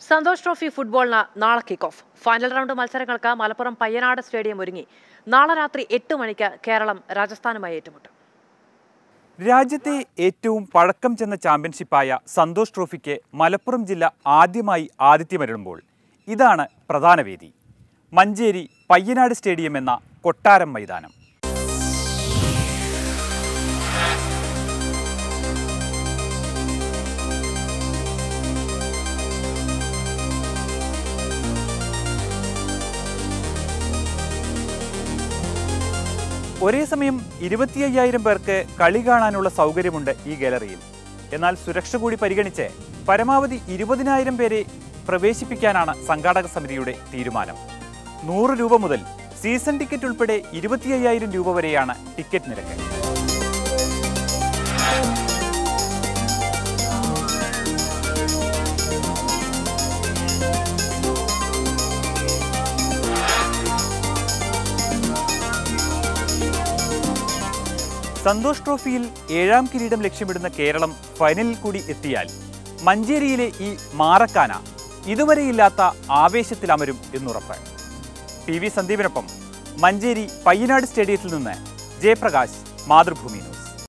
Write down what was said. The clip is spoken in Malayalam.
സന്തോഷ് ട്രോഫി ഫുട്ബോളിന് നാളെ കിക്ക് ഓഫ് ഫൈനൽ റൗണ്ട് മത്സരങ്ങൾക്ക് മലപ്പുറം പയ്യനാട് സ്റ്റേഡിയം ഒരുങ്ങി നാളെ രാത്രി എട്ട് മണിക്ക് കേരളം രാജസ്ഥാനുമായി ഏറ്റുമുട്ടും രാജ്യത്തെ ഏറ്റവും പഴക്കം ചെന്ന ചാമ്പ്യൻഷിപ്പായ സന്തോഷ് ട്രോഫിക്ക് മലപ്പുറം ജില്ല ആദ്യമായി ആതിഥ്യമരുളുമ്പോൾ ഇതാണ് പ്രധാന വേദി മഞ്ചേരി പയ്യനാട് സ്റ്റേഡിയം എന്ന കൊട്ടാരം മൈതാനം ഒരേ സമയം ഇരുപത്തി അയ്യായിരം പേർക്ക് കളി കാണാനുള്ള സൗകര്യമുണ്ട് ഈ ഗാലറിയിൽ എന്നാൽ സുരക്ഷ കൂടി പരിഗണിച്ച് പരമാവധി ഇരുപതിനായിരം പേരെ പ്രവേശിപ്പിക്കാനാണ് സംഘാടക സമിതിയുടെ തീരുമാനം നൂറ് രൂപ മുതൽ സീസൺ ടിക്കറ്റ് ഉൾപ്പെടെ ഇരുപത്തി അയ്യായിരം രൂപ വരെയാണ് ടിക്കറ്റ് നിരക്ക് സന്തോഷ് ട്രോഫിയിൽ ഏഴാം കിരീടം ലക്ഷ്യമിടുന്ന കേരളം ഫൈനലിൽ കൂടി എത്തിയാൽ മഞ്ചേരിയിലെ ഈ മാറക്കാന ഇതുവരെയില്ലാത്ത ആവേശത്തിലമരും എന്നുറപ്പ് പി വി സന്ദീപിനൊപ്പം മഞ്ചേരി പയ്യനാട് സ്റ്റേഡിയത്തിൽ നിന്ന് ജയപ്രകാശ് മാതൃഭൂമി ന്യൂസ്